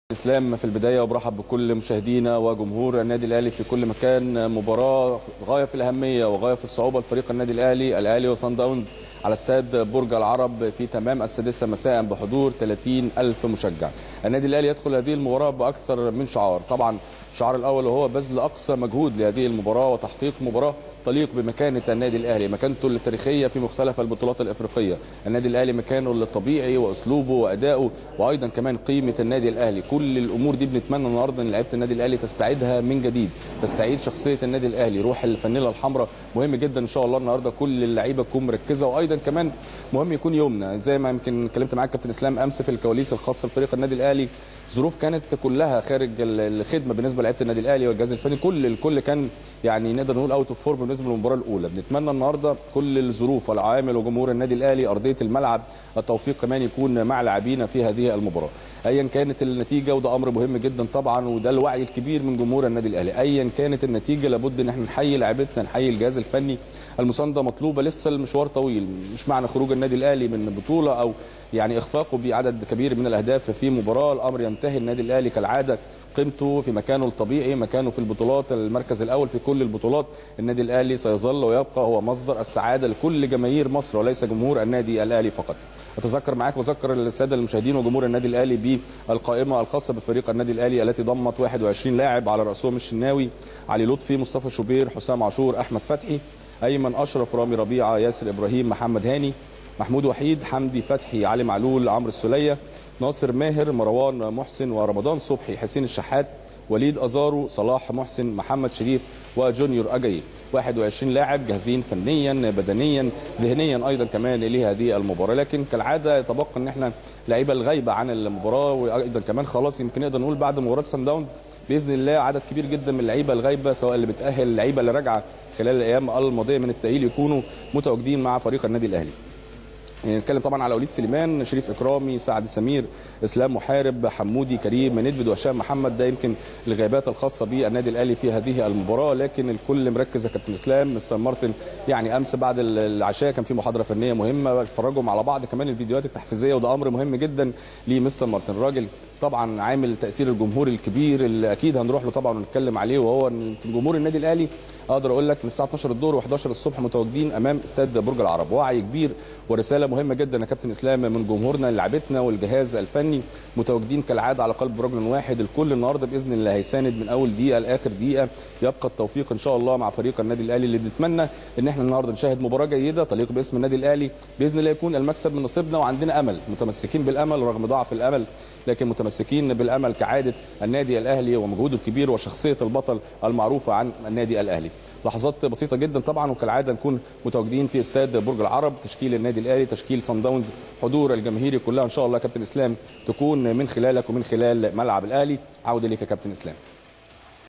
اسلام في البدايه وبرحب بكل مشاهدينا وجمهور النادي الاهلي في كل مكان مباراه غايه في الاهميه وغايه في الصعوبه لفريق النادي الاهلي الاهلي وصن داونز على استاد برج العرب في تمام السادسه مساء بحضور 30 الف مشجع النادي الاهلي يدخل هذه المباراه باكثر من شعار طبعا الشعار الاول وهو بذل اقصى مجهود لهذه المباراه وتحقيق مباراه تليق بمكانه النادي الاهلي مكانته التاريخيه في مختلف البطولات الافريقيه النادي الاهلي مكانه الطبيعي واسلوبه وادائه وايضا كمان قيمه النادي الاهلي كل الامور دي بنتمنى النهارده ان لعيبه النادي الاهلي تستعيدها من جديد تستعيد شخصيه النادي الاهلي روح الفانيلا الحمراء مهم جدا ان شاء الله النهارده كل اللعيبه تكون مركزه وايضا كمان مهم يكون يومنا زي ما يمكن اتكلمت معاك كابتن اسلام امس في الكواليس الخاصه بفريق النادي الاهلي ظروف كانت كلها خارج الخدمه بالنسبه لعيبه النادي الاهلي والجهاز الفني كل الكل كان يعني نقدر نقول اوت اوف فورم بالنسبه للمباراه الاولى بنتمنى النهارده كل الظروف والعوامل وجمهور النادي الاهلي ارضيه الملعب التوفيق كمان يكون مع لاعبينا في هذه المباراه ايا كانت النتيجه وده امر مهم جدا طبعا وده الوعي الكبير من جمهور النادي الاهلي ايا كانت النتيجه لابد ان احنا نحيي لاعبتنا نحيي الجهاز الفني المسانده مطلوبه لسه المشوار طويل مش معنى خروج النادي الاهلي من بطوله او يعني اخفاقه بعدد كبير من الاهداف في مباراه الامر ينتهي النادي الاهلي كالعاده قيمته في مكانه الطبيعي مكانه في البطولات المركز الاول في كل البطولات النادي الاهلي سيظل ويبقى هو مصدر السعاده لكل جماهير مصر وليس جمهور النادي الاهلي فقط اتذكر معاك واذكر الساده المشاهدين وجمهور النادي الاهلي بالقائمه الخاصه بفريق النادي الاهلي التي ضمت 21 لاعب على راسهم الشناوي علي لطفي مصطفى شوبير حسام عاشور احمد فتحي ايمن اشرف رامي ربيعه ياسر ابراهيم محمد هاني محمود وحيد حمدي فتحي علي معلول عمرو السوليه ناصر ماهر مروان محسن ورمضان صبحي حسين الشحات وليد ازارو صلاح محسن محمد شريف وجونيور اجاي 21 لاعب جاهزين فنيا بدنيا ذهنيا ايضا كمان لهذه المباراه لكن كالعاده يتبقى ان احنا لعيبه الغايبه عن المباراه وايضا كمان خلاص يمكن نقدر نقول بعد مباراه سان داونز باذن الله عدد كبير جدا من اللعيبه الغايبه سواء اللي بتاهل اللعيبه اللي راجعه خلال الايام الماضيه من التاهيل يكونوا متواجدين مع فريق النادي الاهلي نتكلم طبعا على وليد سليمان شريف اكرامي سعد سمير اسلام محارب حمودي كريم ندفد وهشام محمد ده يمكن الغيابات الخاصه بالنادي الاهلي في هذه المباراه لكن الكل مركز يا كابتن اسلام مستر مارتن يعني امس بعد العشاء كان في محاضره فنيه مهمه اتفرجوا على بعض كمان الفيديوهات التحفيزيه وده امر مهم جدا لمستر مارتن الراجل طبعا عامل تاثير الجمهور الكبير اللي اكيد هنروح له طبعا ونتكلم عليه وهو جمهور النادي الاهلي اقدر اقول لك من الساعه 12 الظهر و11 الصبح متواجدين امام استاد برج العرب وعي كبير ورساله مهمه جدا يا كابتن اسلام من جمهورنا لعبتنا والجهاز الفني متواجدين كالعاده على قلب رجل واحد الكل النهارده باذن الله هيساند من اول دقيقه لاخر دقيقه يبقى التوفيق ان شاء الله مع فريق النادي الاهلي اللي بنتمنى ان احنا النهارده نشاهد مباراه جيده تليق باسم النادي الاهلي باذن الله يكون المكسب من نصيبنا وعندنا امل متمسكين بالامل رغم ضعف الامل لكن متمسكين بالامل كعاده النادي الاهلي ومجهوده الكبير وشخصيه البطل المعروفه عن النادي الاهلي لحظات بسيطه جدا طبعا وكالعاده نكون متواجدين في استاد برج العرب تشكيل النادي الاهلي تشكيل صن داونز حضور الجماهيري كلها ان شاء الله كابتن اسلام تكون من خلالك ومن خلال ملعب الاهلي عوده ليك يا كابتن اسلام